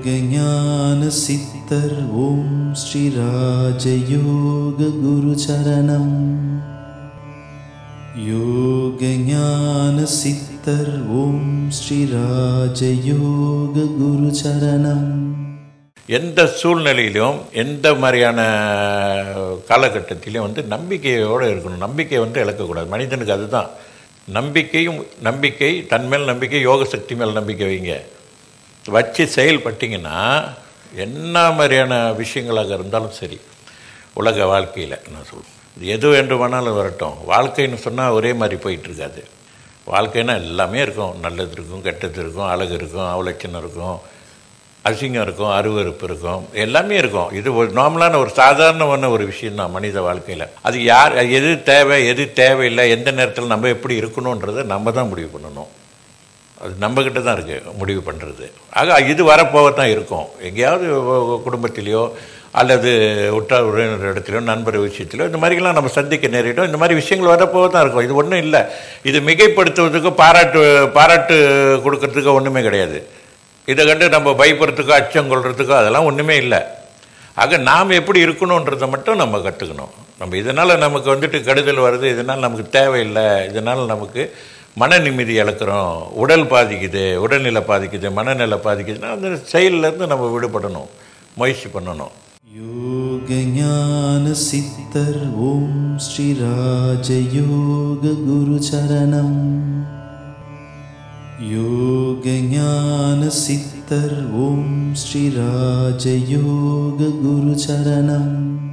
யோகஞான சித்தர் ஓம் ஸ்ரீ ராஜயோக குரு சரணம் யோகஞான சித்தர் ஓம் ஸ்ரீ ராஜயோக குரு சரணம் எந்த சூழ்நிலையிலும் எந்த மாதிரியான காலகட்டத்திலையும் வந்து நம்பிக்கையோடு இருக்கணும் நம்பிக்கையை வந்து இழக்கக்கூடாது மனிதனுக்கு அதுதான் நம்பிக்கையும் நம்பிக்கை தன் மேல் நம்பிக்கை யோக சக்தி மேல் நம்பிக்கை வைங்க வச்சு செயல்பட்டிங்கன்னா என்ன மாதிரியான விஷயங்களாக இருந்தாலும் சரி உலக வாழ்க்கையில் நான் சொல்லுவேன் இது எது வேண்டுமானாலும் வரட்டும் வாழ்க்கைன்னு சொன்னால் ஒரே மாதிரி போயிட்டு இருக்காது வாழ்க்கைன்னா எல்லாமே இருக்கும் நல்லது இருக்கும் கெட்டது இருக்கும் அழகு இருக்கும் அவலட்சணம் இருக்கும் அசிங்கம் இருக்கும் அருவருப்பு இருக்கும் எல்லாமே இருக்கும் இது ஒரு நார்மலான ஒரு சாதாரணமான ஒரு விஷயம் தான் மனித வாழ்க்கையில் அது யார் எது தேவை எது தேவையில்லை எந்த நேரத்தில் நம்ம எப்படி இருக்கணுன்றதை நம்ம தான் முடிவு பண்ணணும் அது நம்மக்கிட்ட தான் இருக்குது முடிவு பண்ணுறது ஆக இது வரப்போக தான் இருக்கும் எங்கேயாவது குடும்பத்திலேயோ அல்லது உற்றார் உறவினர் இடத்துலையோ நண்பர் விஷயத்திலோ இந்த மாதிரிலாம் நம்ம சந்திக்க நேரிடும் இந்த மாதிரி விஷயங்கள் வரப்போக தான் இருக்கும் இது ஒன்றும் இல்லை இது மிகைப்படுத்துவதுக்கோ பாராட்டு பாராட்டு கொடுக்கறதுக்கோ ஒன்றுமே கிடையாது இதை கண்டு நம்ம பயப்படுறதுக்கோ அச்சம் கொள்றதுக்கோ அதெல்லாம் ஒன்றுமே இல்லை ஆக நாம் எப்படி இருக்கணுன்றதை மட்டும் நம்ம கற்றுக்கணும் நம்ம இதனால் நமக்கு வந்துட்டு கெடுதல் வருது இதனால் நமக்கு தேவையில்லை இதனால் நமக்கு மன நிம்மதி இழக்கிறோம் உடல் பாதிக்குது உடல்நிலை பாதிக்குது மனநிலை பாதிக்குதுன்னா அந்த செயல்லேருந்து நம்ம விடுபடணும் முயற்சி பண்ணணும் யோகஞான சித்தர் ஓம் ஸ்ரீ ராஜயோக குரு சரணம் யோகஞான சித்தர் ஓம் ஸ்ரீ ராஜயோக குரு சரணம்